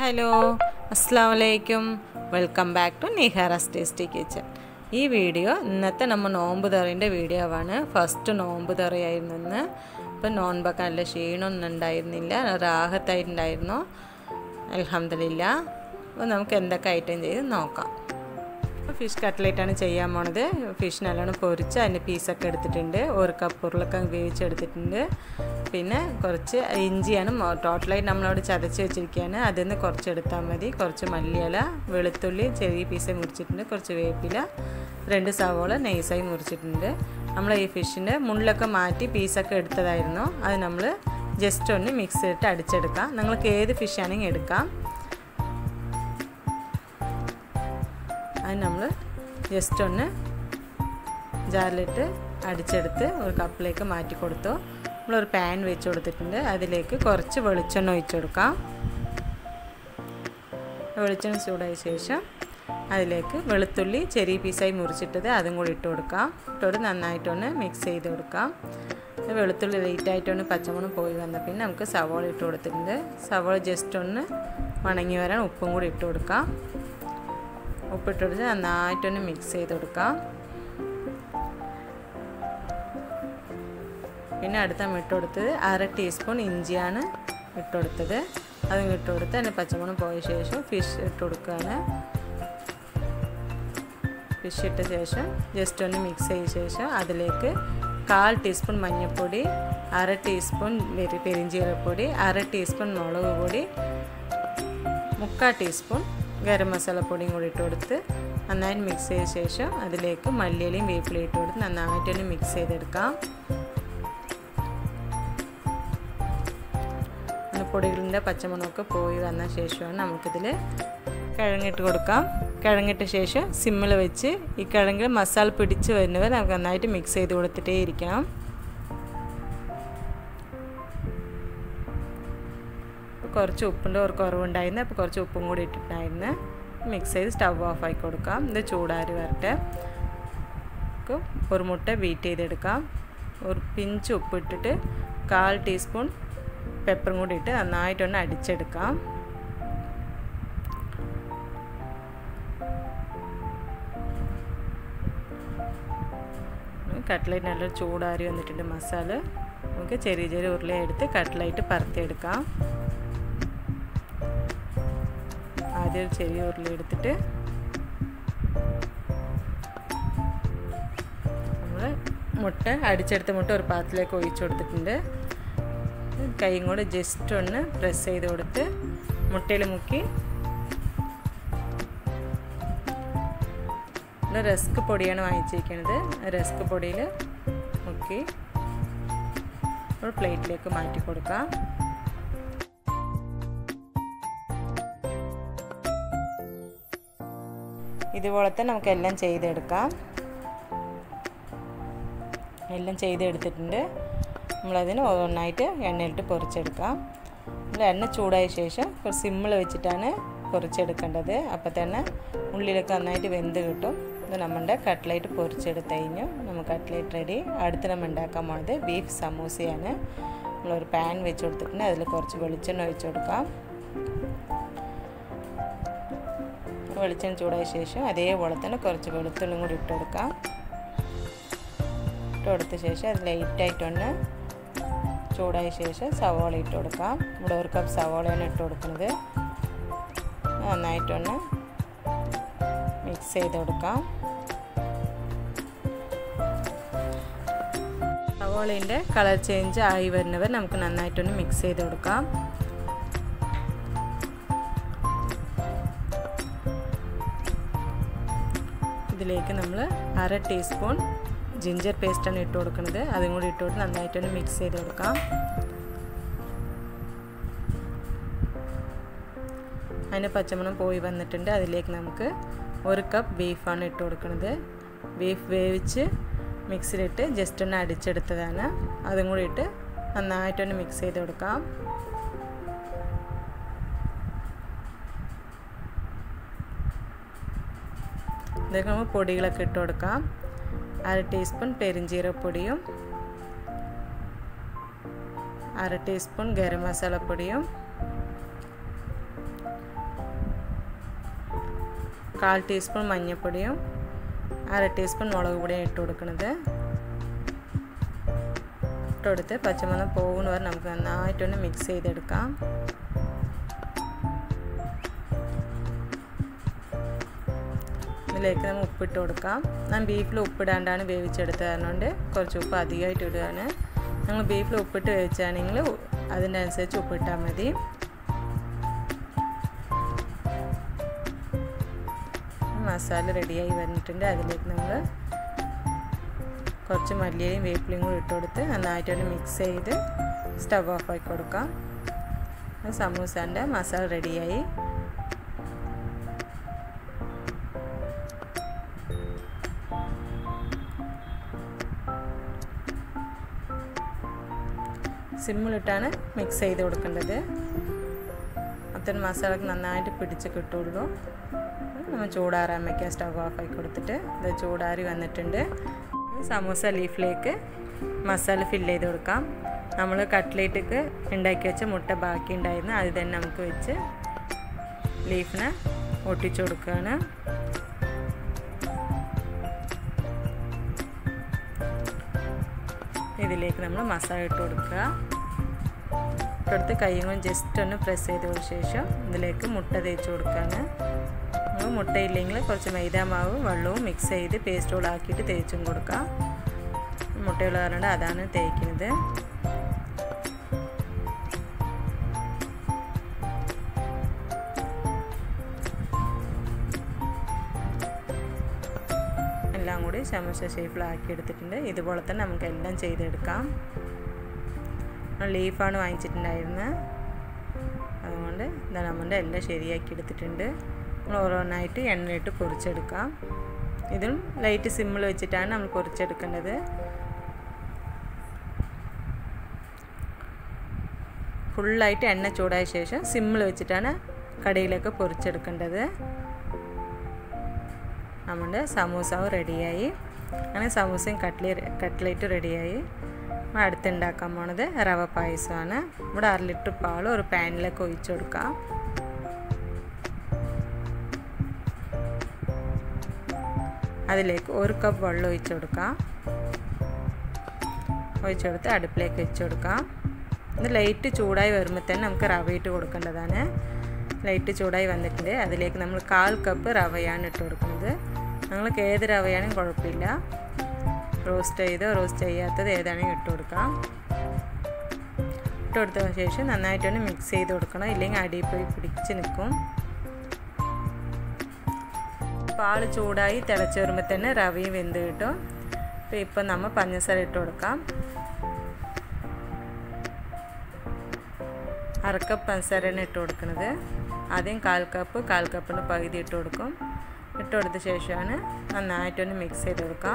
hello അസ്സാം വലൈക്കും welcome back to Nihara's tasty kitchen ഈ വീഡിയോ ഇന്നത്തെ നമ്മൾ നോമ്പ് തറേൻ്റെ വീഡിയോ ആണ് ഫസ്റ്റ് നോമ്പ് തറയായിരുന്നു ഇന്ന് ഇപ്പം നോൻപൊക്കെ നല്ല ക്ഷീണമൊന്നും ഉണ്ടായിരുന്നില്ല റാഹത്തായിട്ടുണ്ടായിരുന്നു അലഹമില്ല അപ്പോൾ നമുക്ക് എന്തൊക്കെ ഐറ്റം ചെയ്ത് നോക്കാം ഫിഷ് കട്ട്ലേറ്റാണ് ചെയ്യാൻ പോണത് ഫിഷ് നല്ലോണം പൊരിച്ച് അതിൻ്റെ പീസൊക്കെ എടുത്തിട്ടുണ്ട് ഒരു കപ്പ് ഉരുളക്കം വേവിച്ചെടുത്തിട്ടുണ്ട് പിന്നെ കുറച്ച് ഇഞ്ചിയാണ് ടോട്ടലായിട്ട് നമ്മളവിടെ ചതച്ച് വെച്ചിരിക്കുകയാണ് അതിൽ നിന്ന് കുറച്ച് എടുത്താൽ മതി കുറച്ച് മല്ലിയില വെളുത്തുള്ളി ചെറിയ പീസ് മുറിച്ചിട്ടുണ്ട് കുറച്ച് വേപ്പില രണ്ട് സവോള നൈസായി മുറിച്ചിട്ടുണ്ട് നമ്മൾ ഈ ഫിഷിൻ്റെ മുള്ളൊക്കെ മാറ്റി പീസൊക്കെ എടുത്തതായിരുന്നു അത് നമ്മൾ ജസ്റ്റ് ഒന്ന് മിക്സ് ചെയ്തിട്ട് അടിച്ചെടുക്കാം നിങ്ങൾക്ക് ഏത് ഫിഷാണെങ്കിൽ എടുക്കാം അത് നമ്മൾ ജസ്റ്റ് ഒന്ന് ജാറിലിട്ട് അടിച്ചെടുത്ത് ഒരു കപ്പിലേക്ക് മാറ്റി കൊടുത്തു നമ്മളൊരു പാൻ വെച്ച് കൊടുത്തിട്ടുണ്ട് അതിലേക്ക് കുറച്ച് വെളിച്ചെണ്ണ ഒഴിച്ചു കൊടുക്കാം വെളിച്ചെണ്ണ ചൂടായ ശേഷം അതിലേക്ക് വെളുത്തുള്ളി ചെറിയ പീസായി മുറിച്ചിട്ടത് അതും കൂടി ഇട്ട് കൊടുക്കാം ഇട്ടോട് നന്നായിട്ടൊന്ന് മിക്സ് ചെയ്ത് കൊടുക്കാം വെളുത്തുള്ളി ലൈറ്റായിട്ടൊന്ന് പച്ചമുളക് പോയി വന്ന പിന്നെ നമുക്ക് സവോള ഇട്ട് കൊടുത്തിട്ടുണ്ട് സവോള ജസ്റ്റ് ഒന്ന് വണങ്ങി വരാൻ ഉപ്പും കൂടി ഇട്ട് കൊടുക്കാം ഉപ്പിട്ട് കൊടുത്ത് നന്നായിട്ടൊന്ന് മിക്സ് ചെയ്ത് കൊടുക്കാം പിന്നെ അടുത്ത ഇട്ട് കൊടുത്തത് അര ടീസ്പൂൺ ഇഞ്ചിയാണ് ഇട്ട് കൊടുത്തത് അതും ഇട്ട് കൊടുത്ത് അതിന് പച്ചമുളക് പോയ ശേഷം ഫിഷ് ഇട്ട് കൊടുക്കുകയാണ് ഫിഷ് ഇട്ട ശേഷം ജസ്റ്റ് ഒന്ന് മിക്സ് ചെയ്ത ശേഷം അതിലേക്ക് കാൽ ടീസ്പൂൺ മഞ്ഞൾപ്പൊടി അര ടീസ്പൂൺ പെരിഞ്ചീരപ്പൊടി അര ടീസ്പൂൺ മുളക് പൊടി മുക്കാൽ ടീസ്പൂൺ ഗരം മസാലപ്പൊടിയും കൂടി ഇട്ട് കൊടുത്ത് നന്നായിട്ട് മിക്സ് ചെയ്ത ശേഷം അതിലേക്ക് മല്ലിയിലയും വേപ്പിലയും ഇട്ട് കൊടുത്ത് നന്നായിട്ടൊന്ന് മിക്സ് ചെയ്തെടുക്കാം പൊടികളിൻ്റെ പച്ചമുളകൊക്കെ പോയി വന്ന ശേഷമാണ് നമുക്കിതിൽ കിഴങ്ങിട്ട് കൊടുക്കാം കിഴങ്ങിട്ട ശേഷം സിമ്മിൽ വെച്ച് ഈ കിഴങ്ങിൽ മസാല പിടിച്ച് വരുന്നവർ നമുക്ക് നന്നായിട്ട് മിക്സ് ചെയ്ത് കൊടുത്തിട്ടേ ഇരിക്കണം കുറച്ച് ഉപ്പിൻ്റെ ഒരു കുറവുണ്ടായിരുന്നു അപ്പോൾ കുറച്ച് ഉപ്പും കൂടി ഇട്ടിട്ടുണ്ടായിരുന്നു മിക്സ് ചെയ്ത് സ്റ്റവ് ഓഫ് ആക്കി കൊടുക്കാം ഇത് ചൂടാരി വരട്ടെ ഒരു മുട്ട ബീറ്റ് ചെയ്തെടുക്കാം ഒരു പിഞ്ച് ഉപ്പിട്ടിട്ട് കാൽ ടീസ്പൂൺ പെപ്പറും കൂടി ഇട്ട് നന്നായിട്ടൊന്ന് അടിച്ചെടുക്കാം കട്ട്ലൈറ്റ് നല്ല ചൂടാരി വന്നിട്ടുണ്ട് മസാല നമുക്ക് ചെറിയ ചെറിയ ഉരുള എടുത്ത് കട്ട്ലൈറ്റ് പരത്തിയെടുക്കാം ആദ്യം ഒരു ചെറിയ ഉരുളി എടുത്തിട്ട് നമ്മൾ മുട്ട അടിച്ചെടുത്ത മുട്ട ഒരു പാത്രത്തിലേക്ക് ഒഴിച്ചു കൊടുത്തിട്ടുണ്ട് കൈയും കൂടെ ജസ്റ്റ് ഒന്ന് പ്രസ് ചെയ്ത് കൊടുത്ത് മുട്ടയിൽ മുക്കി റസ്ക് പൊടിയാണ് വാങ്ങിച്ചിരിക്കുന്നത് റസ്ക് പൊടിയിൽ മുക്കി ഒരു പ്ലേറ്റിലേക്ക് മാറ്റി കൊടുക്കാം ഇതുപോലത്തെ നമുക്ക് എല്ലാം ചെയ്തെടുക്കാം എല്ലാം ചെയ്തെടുത്തിട്ടുണ്ട് നമ്മളതിന് ഒന്നായിട്ട് എണ്ണയിലിട്ട് പൊറിച്ചെടുക്കാം നമ്മൾ എണ്ണ ചൂടായ ശേഷം കുറച്ച് സിമ്മിൾ വെച്ചിട്ടാണ് പൊറിച്ചെടുക്കേണ്ടത് അപ്പോൾ തന്നെ ഉള്ളിലൊക്കെ നന്നായിട്ട് വെന്ത് കിട്ടും ഇത് നമ്മുടെ കട്ട്ലൈറ്റ് പൊറിച്ചെടുത്ത് കഴിഞ്ഞു നമുക്ക് കട്ട്ലൈറ്റ് റെഡി അടുത്ത് നമ്മൾ ഉണ്ടാക്കാൻ പോണത് ബീഫ് സമൂസയാണ് നമ്മളൊരു പാൻ വെച്ച് കൊടുത്തിട്ടുണ്ട് അതിൽ കുറച്ച് വെളിച്ചെണ്ണ ഒഴിച്ച് കൊടുക്കാം വെളിച്ചെണ്ണ ചൂടായ ശേഷം അതേപോലെ തന്നെ കുറച്ച് വെളുത്തുള്ളിയും കൂടി ഇട്ട് കൊടുക്കാം ഇട്ട് കൊടുത്ത ശേഷം അത് ലൈറ്റായിട്ടൊന്ന് ചൂടായ ശേഷം സവോള ഇട്ട് കൊടുക്കാം ഇവിടെ ഒരു കപ്പ് സവോളയാണ് ഇട്ട് കൊടുക്കുന്നത് നന്നായിട്ടൊന്ന് മിക്സ് ചെയ്ത് കൊടുക്കാം സവോളേൻ്റെ കളർ ചേഞ്ച് ആയി വരുന്നവർ നമുക്ക് നന്നായിട്ടൊന്ന് മിക്സ് ചെയ്ത് കൊടുക്കാം ഇതിലേക്ക് നമ്മൾ അര ടീസ്പൂൺ ജിഞ്ചർ പേസ്റ്റാണ് ഇട്ട് കൊടുക്കുന്നത് അതും കൂടി ഇട്ട് കൊടുത്ത് നന്നായിട്ടൊന്ന് മിക്സ് ചെയ്ത് കൊടുക്കാം അതിന് പച്ചമണം പോയി വന്നിട്ടുണ്ട് അതിലേക്ക് നമുക്ക് ഒരു കപ്പ് ബീഫാണ് ഇട്ട് കൊടുക്കുന്നത് ബീഫ് വേവിച്ച് മിക്സിയിലിട്ട് ജസ്റ്റ് ഒന്ന് അടിച്ചെടുത്തതാണ് അതും കൂടി ഇട്ട് നന്നായിട്ടൊന്ന് മിക്സ് ചെയ്ത് കൊടുക്കാം ഇതൊക്കെ നമ്മൾ പൊടികളൊക്കെ ഇട്ട് കൊടുക്കാം അര ടീസ്പൂൺ പെരിഞ്ചീരപ്പൊടിയും അര ടീസ്പൂൺ ഗരം മസാലപ്പൊടിയും കാൽ ടീസ്പൂൺ മഞ്ഞൾപ്പൊടിയും അര ടീസ്പൂൺ മുളക് പൊടിയും ഇട്ട് കൊടുക്കുന്നത് ഇട്ട് കൊടുത്ത് പച്ചമണം പോകുന്ന വരെ നമുക്ക് നന്നായിട്ടൊന്ന് മിക്സ് ചെയ്തെടുക്കാം ഇതിലേക്ക് നമ്മൾ ഉപ്പിട്ട് കൊടുക്കാം ഞാൻ ബീഫിൽ ഉപ്പിടാണ്ടാണ് വേവിച്ചെടുത്തത് കാരണം കുറച്ച് ഉപ്പ് അധികമായിട്ട് ഇടുകയാണ് ഞങ്ങൾ ബീഫിൽ ഉപ്പിട്ട് വേവിച്ചാണെങ്കിൽ അതിൻ്റെ അനുസരിച്ച് ഉപ്പിട്ടാൽ മതി മസാല റെഡിയായി വന്നിട്ടുണ്ട് അതിലേക്ക് നമ്മൾ കുറച്ച് മല്ലിയിലും വേപ്പിലയും കൂടി ഇട്ട് കൊടുത്ത് നന്നായിട്ടൊന്ന് മിക്സ് ചെയ്ത് സ്റ്റവ് ഓഫ് ആക്കി കൊടുക്കാം സമൂസാൻ്റെ മസാല റെഡിയായി സിമ്മിലിട്ടാണ് മിക്സ് ചെയ്ത് കൊടുക്കേണ്ടത് അത്തരം മസാലക്ക് നന്നായിട്ട് പിടിച്ച് കിട്ടുള്ളൂ നമ്മൾ ചൂടാറാൻ വയ്ക്കാം സ്റ്റവ് ഓഫ് ആക്കി കൊടുത്തിട്ട് ഇത് ചൂടാറി വന്നിട്ടുണ്ട് സമൂസ ലീഫിലേക്ക് മസാല ഫില്ല് ചെയ്ത് കൊടുക്കാം നമ്മൾ കട്ട്ലേറ്റൊക്കെ ഉണ്ടാക്കി വെച്ച മുട്ട ബാക്കി ഉണ്ടായിരുന്നു അത് തന്നെ നമുക്ക് വെച്ച് ലീഫിനെ ഒട്ടിച്ചു കൊടുക്കുകയാണ് ഇതിലേക്ക് നമ്മൾ മസാല ഇട്ട് കൊടുക്കുക ഇട്ടെടുത്ത് കൈയും കൊണ്ട് ജസ്റ്റ് ഒന്ന് പ്രസ് ചെയ്തതിന് ശേഷം ഇതിലേക്ക് മുട്ട തേച്ച് കൊടുക്കുകയാണ് നമ്മൾ മുട്ടയില്ലെങ്കിൽ കുറച്ച് മൈദാമാവും വെള്ളവും മിക്സ് ചെയ്ത് പേസ്റ്റോളാക്കിയിട്ട് തേച്ചും കൊടുക്കാം മുട്ടയുള്ള കാരണം അതാണ് തേക്കുന്നത് എല്ലാം കൂടി ചമച്ച ഷേപ്പിലാക്കി എടുത്തിട്ടുണ്ട് ഇതുപോലെ തന്നെ നമുക്ക് എല്ലാം ചെയ്തെടുക്കാം ലീഫാണ് വാങ്ങിച്ചിട്ടുണ്ടായിരുന്നത് അതുകൊണ്ട് ഇതാ നമ്മുടെ എല്ലാം ശരിയാക്കി എടുത്തിട്ടുണ്ട് നമ്മൾ ഓരോന്നായിട്ട് എണ്ണയിട്ട് പൊരിച്ചെടുക്കാം ഇതും ലൈറ്റ് സിമ്മിൽ വെച്ചിട്ടാണ് നമ്മൾ പൊരിച്ചെടുക്കേണ്ടത് ഫുള്ളായിട്ട് എണ്ണ ചൂടായ ശേഷം സിമ്മിൽ വെച്ചിട്ടാണ് കടയിലേക്ക് പൊരിച്ചെടുക്കേണ്ടത് നമ്മുടെ സമൂസവും റെഡിയായി അങ്ങനെ സമൂസയും കട്ട്ലേ കട്ട്ലേറ്റ് റെഡിയായി നമ്മൾ അടുത്തുണ്ടാക്കാൻ പോണത് റവ പായസമാണ് ഇവിടെ അര ലിറ്റർ പാൽ ഒരു പാനിലേക്ക് ഒഴിച്ചു കൊടുക്കാം അതിലേക്ക് ഒരു കപ്പ് വെള്ളം ഒഴിച്ചു കൊടുക്കാം ഒഴിച്ചു കൊടുത്ത് അടുപ്പിലേക്ക് വെച്ച് കൊടുക്കാം ഇത് ലൈറ്റ് ചൂടായി വരുമ്പോൾ തന്നെ നമുക്ക് റവ ഇട്ട് കൊടുക്കേണ്ടതാണ് ലൈറ്റ് ചൂടായി വന്നിട്ടുണ്ട് അതിലേക്ക് നമ്മൾ കാൽ കപ്പ് റവയാണ് ഇട്ട് കൊടുക്കുന്നത് നിങ്ങൾക്ക് ഏത് റവയാണെങ്കിൽ കുഴപ്പമില്ല റോസ്റ്റ് ചെയ്തോ റോസ്റ്റ് ചെയ്യാത്തത് ഏതാണെങ്കിൽ ഇട്ട് കൊടുക്കാം ഇട്ട് കൊടുത്തതിന് ശേഷം നന്നായിട്ടൊന്ന് മിക്സ് ചെയ്ത് കൊടുക്കണം ഇല്ലെങ്കിൽ അടിയിൽ പോയി പിടിച്ച് നിൽക്കും പാൽ ചൂടായി തിളച്ച് വരുമ്പോൾ തന്നെ റവയും വെന്ത് കിട്ടും അപ്പോൾ ഇപ്പം നമ്മൾ പഞ്ചസാര ഇട്ട് കൊടുക്കാം അരക്കപ്പ് പഞ്ചസാരയാണ് ഇട്ട് കൊടുക്കുന്നത് ആദ്യം കാൽ കപ്പ് കാൽ കപ്പിൻ്റെ പകുതി ഇട്ട് കൊടുക്കും ഇട്ട് കൊടുത്ത ശേഷമാണ് നന്നായിട്ടൊന്ന് മിക്സ് ചെയ്ത് കൊടുക്കാം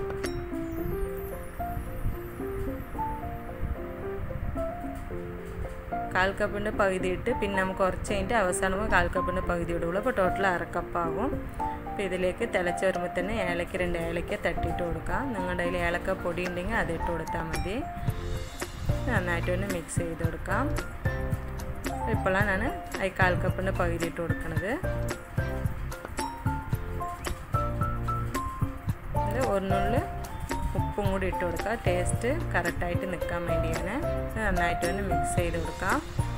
കാൽ കപ്പിൻ്റെ പകുതി ഇട്ട് പിന്നെ നമുക്ക് കുറച്ച് കഴിഞ്ഞിട്ട് അവസാനം കാൽ കപ്പിൻ്റെ പകുതി ഇടുള്ളൂ അപ്പോൾ ടോട്ടൽ അരക്കപ്പാകും അപ്പോൾ ഇതിലേക്ക് തിളച്ച് വരുമ്പോൾ തന്നെ ഏലക്ക രണ്ട് ഏലക്ക തട്ടിയിട്ട് കൊടുക്കാം നിങ്ങളുടെ കയ്യിൽ ഏലക്ക പൊടി ഉണ്ടെങ്കിൽ അത് ഇട്ട് കൊടുത്താൽ മതി നന്നായിട്ടൊന്ന് മിക്സ് ചെയ്ത് കൊടുക്കാം ഇപ്പോഴാണ് ഞാൻ ഈ കാൽ കപ്പിൻ്റെ പകുതി ഇട്ട് കൊടുക്കുന്നത് അതിൽ ഒന്നുള്ളിൽ ഉപ്പും കൂടി ഇട്ട് കൊടുക്കുക ടേസ്റ്റ് കറക്റ്റായിട്ട് നിൽക്കാൻ വേണ്ടിയാണ് നന്നായിട്ട് തന്നെ മിക്സ് ചെയ്ത് കൊടുക്കാം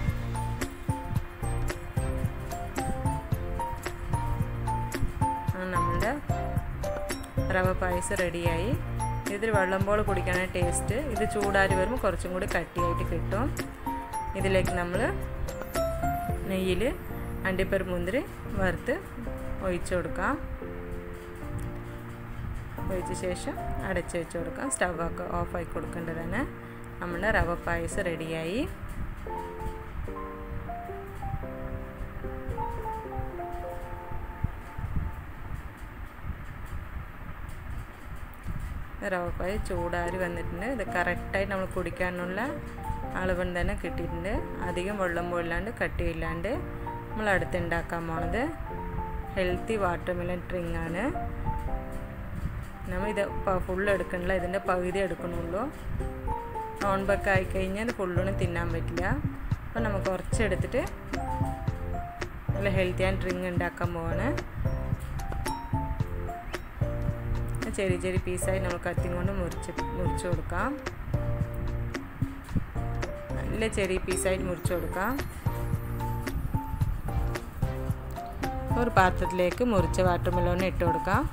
നമ്മളുടെ റവ പായസം റെഡിയായി ഇതിൽ വെള്ളം പോലെ കുടിക്കാനാണ് ടേസ്റ്റ് ഇത് ചൂടാരി വരുമ്പോൾ കുറച്ചും കൂടി കട്ടിയായിട്ട് കിട്ടും ഇതിലേക്ക് നമ്മൾ നെയ്യിൽ അണ്ടിപ്പരിപ്പ് മുന്തിരി വറുത്ത് ഒഴിച്ചു കൊടുക്കാം ഒഴിച്ച ശേഷം അടച്ചു വെച്ച് കൊടുക്കാം സ്റ്റവൊക്കെ ഓഫാക്കി കൊടുക്കേണ്ടതാണ് നമ്മുടെ റവ പായസം റെഡിയായി റവ പായ ചൂടാറി വന്നിട്ടുണ്ട് ഇത് കറക്റ്റായിട്ട് നമ്മൾ കുടിക്കാനുള്ള അളവിന് തന്നെ കിട്ടിയിട്ടുണ്ട് അധികം വെള്ളം പോയില്ലാണ്ട് കട്ടിയില്ലാണ്ട് നമ്മൾ അടുത്ത് ഉണ്ടാക്കാൻ പോണത് ഹെൽത്തി വാട്ടർമെലൺ ഡ്രിങ്ക് ആണ് നമ്മൾ ഇത് ഫുള്ള് എടുക്കണില്ല ഇതിൻ്റെ പകുതി എടുക്കണുള്ളൂ നോൺ ബക്ക് ആയി കഴിഞ്ഞാൽ ഇത് ഫുള്ളൊന്നും തിന്നാൻ പറ്റില്ല അപ്പോൾ നമുക്ക് കുറച്ച് എടുത്തിട്ട് നല്ല ഹെൽത്തി ആൻഡ് ഡ്രിങ്ക് ഉണ്ടാക്കാൻ പോവാണ് ചെറിയ ചെറിയ പീസായി നമ്മൾ കത്തിയും കൊണ്ട് മുറിച്ച് മുറിച്ച് കൊടുക്കാം നല്ല ചെറിയ പീസായിട്ട് മുറിച്ച് കൊടുക്കാം ഒരു പാത്രത്തിലേക്ക് മുറിച്ച വാട്ടർ മെലോൺ ഇട്ട് കൊടുക്കാം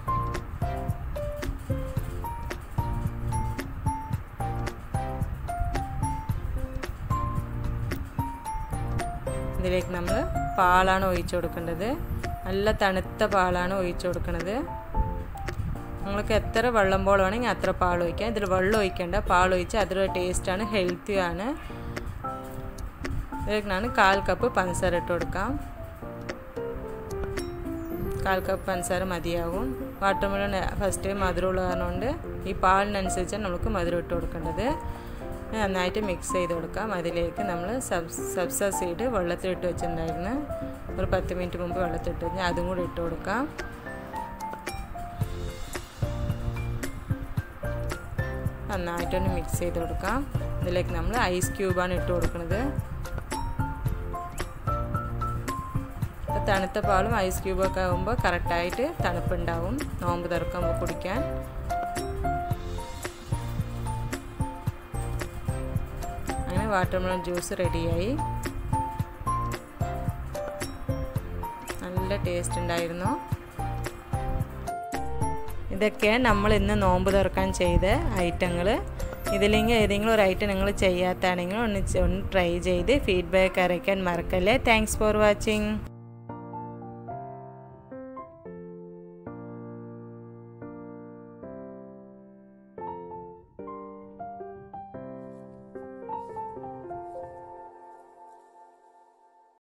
ഇതിലേക്ക് നമ്മൾ പാലാണ് ഒഴിച്ചു കൊടുക്കേണ്ടത് നല്ല തണുത്ത പാലാണ് ഒഴിച്ചു കൊടുക്കുന്നത് നിങ്ങൾക്ക് എത്ര വെള്ളം പോൾ വേണമെങ്കിൽ അത്ര പാൽ ഒഴിക്കാം ഇതിൽ വെള്ളം ഒഴിക്കേണ്ട പാൽ ഒഴിച്ചാൽ അതൊരു ടേസ്റ്റാണ് ഹെൽത്തിയാണ് ഇതിലേക്കാണ് കാൽ കപ്പ് പഞ്ചസാര ഇട്ട് കൊടുക്കാം കാൽ കപ്പ് പഞ്ചസാര മതിയാകും വാട്ടർമെലൺ ഫസ്റ്റ് മധുരമുള്ള കാരണം കൊണ്ട് ഈ പാലിനനുസരിച്ചാണ് നമുക്ക് മധുരം ഇട്ട് കൊടുക്കേണ്ടത് നന്നായിട്ട് മിക്സ് ചെയ്ത് കൊടുക്കാം അതിലേക്ക് നമ്മൾ സബ്സ് സബ്സ സീഡ് വെള്ളത്തിലിട്ട് വെച്ചിട്ടുണ്ടായിരുന്നു ഒരു പത്ത് മിനിറ്റ് മുമ്പ് വെള്ളത്തിലിട്ട് വെച്ചാൽ അതും കൂടി ഇട്ട് കൊടുക്കാം നന്നായിട്ടൊന്ന് മിക്സ് ചെയ്ത് കൊടുക്കാം ഇതിലേക്ക് നമ്മൾ ഐസ് ക്യൂബാണ് ഇട്ട് കൊടുക്കുന്നത് തണുത്ത പാലും ഐസ് ക്യൂബൊക്കെ ആകുമ്പോൾ കറക്റ്റായിട്ട് തണുപ്പുണ്ടാവും നോമ്പ് തുറക്കുമ്പോൾ കുടിക്കാൻ അങ്ങനെ വാട്ടർമെലൺ ജ്യൂസ് റെഡിയായി നല്ല ടേസ്റ്റ് ഉണ്ടായിരുന്നു ഇതൊക്കെ നമ്മൾ ഇന്ന് നോമ്പ് തുറക്കാൻ ചെയ്ത ഐറ്റങ്ങൾ ഇതിലെങ്കിൽ ഏതെങ്കിലും ഒരു ഐറ്റം നിങ്ങൾ ചെയ്യാത്താണെങ്കിൽ ഒന്ന് ഒന്ന് ട്രൈ ചെയ്ത് ഫീഡ്ബാക്ക് അറിയിക്കാൻ മറക്കല്ലേ താങ്ക്സ് ഫോർ വാച്ചിങ്